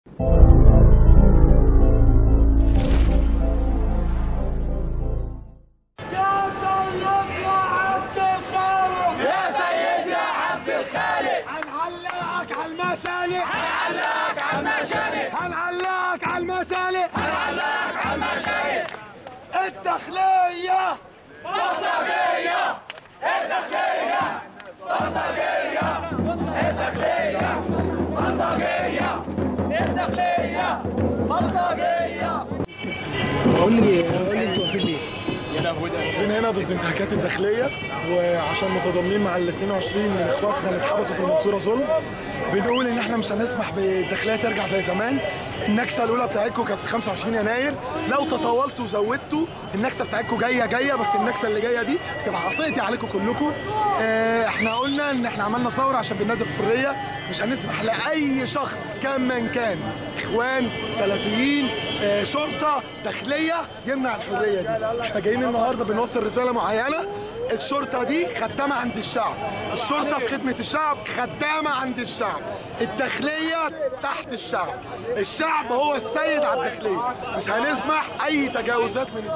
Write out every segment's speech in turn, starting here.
يا سيد يا عبد الخالق هنعلقك على المسالك هنعلقك على المشارق هنعلقك على المسالك هنعلقك على المشارق الداخلية بلطجية الداخلية بلطجية الداخلية بلطجية الداخلية بلطجية قول لي قول لي انتوا واقفين ليه؟ واقفين هنا ضد انتهاكات الداخليه وعشان متضامنين مع ال 22 من اخواتنا اللي اتحبسوا في المنصوره ظلم بنقول ان احنا مش هنسمح بالداخليه ترجع زي زمان النكسه الاولى بتاعتكم كانت في 25 يناير لو تطاولتوا وزودتوا النكسه بتاعتكم جايه جايه بس النكسه اللي جايه دي تبقى هتقضي عليكم كلكم اه احنا قلنا ان احنا عملنا ثوره عشان بننادي بالحريه مش هنسمح لاي شخص كان من كان اخوان سلفيين اه شرطه داخليه يمنع الحريه دي احنا جايين النهارده بنوصل رساله معينه الشرطه دي خدامه عند الشعب الشرطه في خدمه الشعب خدامه عند الشعب الداخليه تحت الشعب الشعب هو السيد على الداخليه مش هنسمح اي تجاوزات من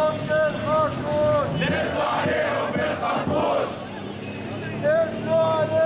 الداخليه عليهم بالخرطوش